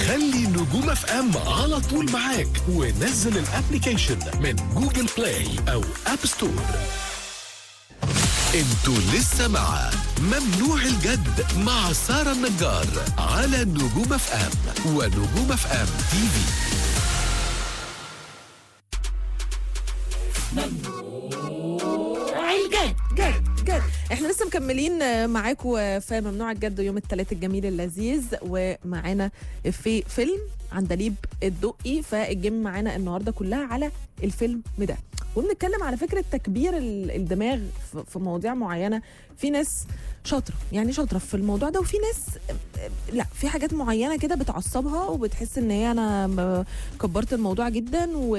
خلي نجوم اف ام على طول معاك ونزل الابليكيشن من جوجل بلاي او اب ستور انتوا لسه مع ممنوع الجد مع سارة النجار على نجوم اف ام ونجوم اف ام تي في الجد جد جد احنا لسه مكملين معاكم في ممنوع الجد يوم الثلاث الجميل اللذيذ ومعانا في فيلم عندليب الدقي فالجيم معانا النهارده كلها على الفيلم ده وبنتكلم على فكره تكبير ال- الدماغ في- في مواضيع معينه في ناس شاطره يعني شاطره في الموضوع ده وفي ناس لا في حاجات معينه كده بتعصبها وبتحس ان هي انا ب- كبرت الموضوع جدا و...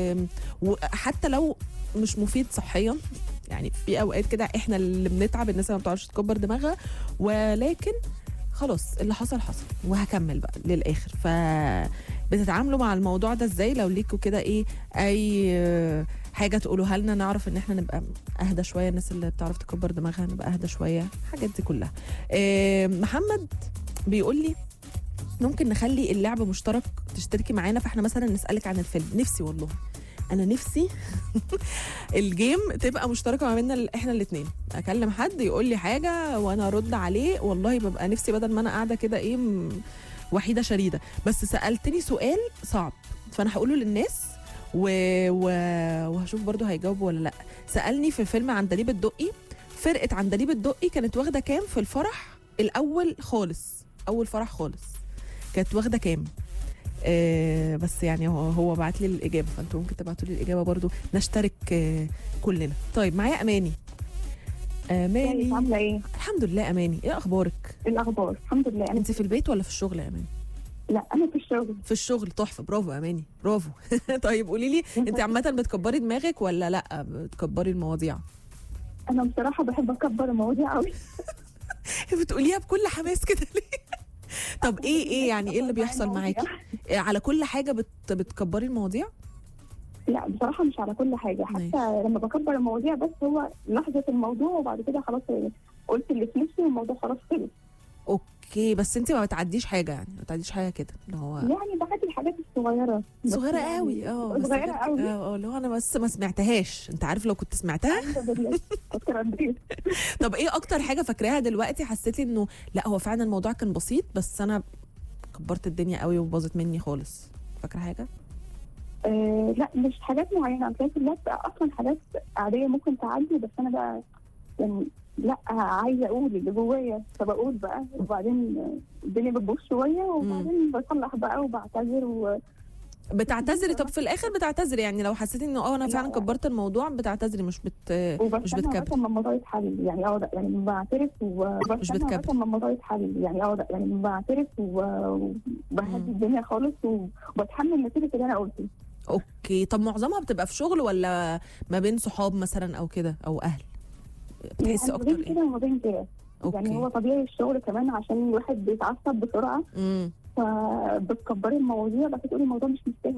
وحتى لو مش مفيد صحيا يعني في اوقات كده احنا اللي بنتعب الناس اللي ما بتعرفش تكبر دماغها ولكن خلاص اللي حصل حصل وهكمل بقى للاخر ف بتتعاملوا مع الموضوع ده ازاي لو ليكوا كده ايه اي آه، حاجه تقولوها لنا نعرف ان احنا نبقى اهدى شويه الناس اللي بتعرف تكبر دماغها نبقى اهدى شويه الحاجات دي كلها آه، محمد بيقول لي ممكن نخلي اللعب مشترك تشتركي معانا فاحنا مثلا نسالك عن الفيلم نفسي والله انا نفسي الجيم تبقى مشتركه ما بيننا ال- احنا الاثنين اكلم حد يقول لي حاجه وانا ارد عليه والله ببقى نفسي بدل ما انا قاعده كده ايه م- وحيده شريده بس سالتني سؤال صعب فانا هقوله للناس و... و... وهشوف برضو هيجاوبوا ولا لا سالني في فيلم عندليب الدقي فرقه عندليب الدقي كانت واخده كام في الفرح الاول خالص اول فرح خالص كانت واخده كام آه بس يعني هو هو بعت لي الاجابه فانتوا ممكن تبعتوا لي الاجابه برضو نشترك آه كلنا طيب معايا اماني اماني ازيك عامله ايه؟ الحمد لله اماني ايه اخبارك إيه الاخبار؟ الحمد لله انا انت في البيت ولا في الشغل يا اماني لا انا في الشغل في الشغل تحفه برافو يا اماني برافو طيب قولي لي انت عامه بتكبري دماغك ولا لا بتكبري المواضيع انا بصراحه بحب اكبر المواضيع قوي بتقوليها بكل حماس كده ليه طب ايه ايه يعني ايه اللي بيحصل معاكي إيه على كل حاجه بت بتكبري المواضيع لا بصراحه مش على كل حاجه حتى ماشي. لما بكبر المواضيع بس هو لحظه الموضوع وبعد كده خلاص قلت اللي في نفسي والموضوع خلاص خلص اوكي بس انت ما بتعديش حاجه يعني ما بتعديش حاجه كده اللي هو يعني بعدي الحاجات الصغيره بس صغيره يعني قوي اه بس صغيره غير- قوي اه اه اللي هو انا بس ما سمعتهاش انت عارف لو كنت سمعتها الحمد لله كنت رديت طب ايه اكتر حاجه فاكراها دلوقتي حسيتي انه لا هو فعلا الموضوع كان بسيط بس انا كبرت الدنيا قوي وباظت مني خالص فاكره حاجه آه لا مش حاجات معينه انا كلها اصلا حاجات عاديه ممكن تعدي بس انا بقى يعني لا عايزه اقول اللي جوايا فبقول بقى وبعدين الدنيا بتبوظ شويه وبعدين بصلح بقى وبعتذر و... بتعتذري طب في الاخر بتعتذري يعني لو حسيتي انه اه انا لا. فعلا كبرت الموضوع بتعتذري مش بت مش وبستنى لغايه بتكبري لما الموضوع يتحل يعني اه لا، يعني بعترف وبستنى بتكبري. لغايه لما الموضوع يتحل يعني اه لا، يعني بعترف و- وبهدي مم. الدنيا خالص وبتحمل نتيجه اللي انا قلته اوكي طب معظمها بتبقى في شغل ولا ما بين صحاب مثلا او كده او اهل بتحسي يعني ما اكتر بين ايه كده وما بين كده يعني هو اوكي طبيعي الشغل كمان عشان الواحد بيتعصب بسرعه امم فبتكبري المواضيع بس تقولي الموضوع مش مستاهل